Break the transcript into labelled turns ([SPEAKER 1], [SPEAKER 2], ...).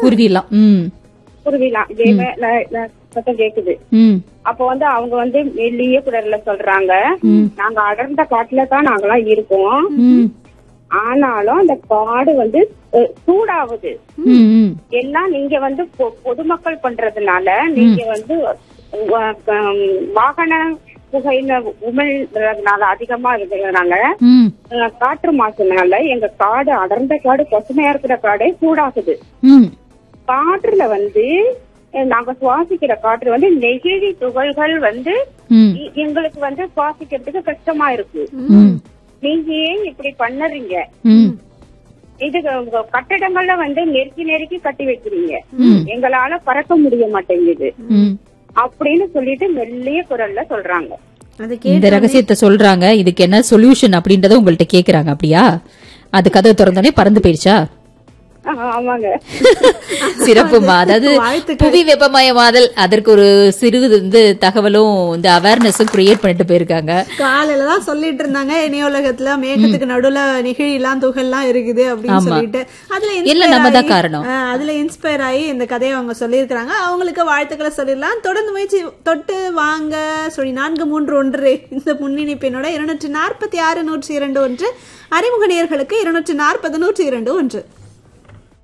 [SPEAKER 1] குருவிலாம் ம்
[SPEAKER 2] குருவிலாம் கேம சத்தம் கேக்குது
[SPEAKER 1] ம்
[SPEAKER 2] அப்போ வந்து அவங்க வந்து மெல்லிய குரல்ல சொல்றாங்க நாங்க அடர்ந்த காட்டுல தான் நாங்கெல்லாம் இருக்கோம்
[SPEAKER 1] ம்
[SPEAKER 2] ஆனாலும் அந்த காடு வந்து அஹ், சூடாகுது
[SPEAKER 1] ம் ம்
[SPEAKER 2] எல்லாம் நீங்க வந்து பொ- பொதுமக்கள் பண்றதுனால நீங்க வந்து வ- கம், வாகன புகையில உமிழ்றதுனால அதிகமா இருக்கிறதுனால
[SPEAKER 1] ம்
[SPEAKER 2] அஹ், காற்று மாசுனால எங்க காடு அடர்ந்த காடு பசுமையா இருக்கிற காடே சூடாகுது
[SPEAKER 1] ம்
[SPEAKER 2] காற்றுல வந்து அஹ், நாங்க சுவாசிக்கிற காற்று வந்து நெகிழி துகள்கள் வந்து
[SPEAKER 1] ம்
[SPEAKER 2] எ- எங்களுக்கு வந்து சுவாசிக்கிறதுக்கு கஷ்டமா இருக்கு
[SPEAKER 1] ம்
[SPEAKER 2] நீங்க ஏன் இப்படி பண்ணுறீங்க
[SPEAKER 1] ம்
[SPEAKER 2] இது உங்க கட்டடங்கள்ல வந்து நெருக்கி நெருக்கி கட்டி வைக்கிறீங்க
[SPEAKER 1] ம்.
[SPEAKER 2] எங்களால பறக்க முடிய மாட்டேங்குது
[SPEAKER 1] ம்
[SPEAKER 2] அப்படின்னு சொல்லிட்டு மெல்லிய குரல்ல சொல்றாங்க
[SPEAKER 3] அது
[SPEAKER 1] இந்த ரகசியத்தை சொல்றாங்க இதுக்கு என்ன சொல்யூஷன் அப்படின்றத உங்கள்ட்ட கேக்குறாங்க அப்படியா அது கதவை திறந்தோடனே பறந்து போயிடுச்சா
[SPEAKER 2] ஆஹ், ஆமாங்க
[SPEAKER 1] சிறப்புமா அதாவது
[SPEAKER 3] வாழ்த்துக்கள்.
[SPEAKER 1] புவி வெப்பமயமாதல் அதற்கு ஒரு சிறு வந்து தகவலும் இந்த அவேர்னஸும் கிரியேட் பண்ணிட்டு போயிருக்காங்க
[SPEAKER 3] காலையில தான் சொல்லிட்டு இருந்தாங்க இணையுலகத்துல மேகத்துக்கு நடுவுல நெகிழிலாம் துகள்லாம் இருக்குது அப்படின்னு
[SPEAKER 1] ஆமா.
[SPEAKER 3] சொல்லிட்டு அதுல
[SPEAKER 1] எல்லாம்
[SPEAKER 3] inspire
[SPEAKER 1] நம்ம தான்
[SPEAKER 3] ஆகி-
[SPEAKER 1] காரணம்.
[SPEAKER 3] ஆ, அதுல இன்ஸ்பயர் ஆகி இந்த கதையை அவங்க சொல்லியிருக்கிறாங்க அவங்களுக்கு வாழ்த்துக்களை சொல்லிடலாம் தொடர்ந்து முயற்சி தொட்டு வாங்க சொல்லி நான்கு மூன்று ஒன்று இந்த முன்னிணைப்பினோட இருநூற்றி நாற்பத்தி ஆறு நூற்றி இரண்டு ஒன்று அறிமுக நேயர்களுக்கு இருநூற்றி நாற்பது நூற்றி இரண்டு ஒன்று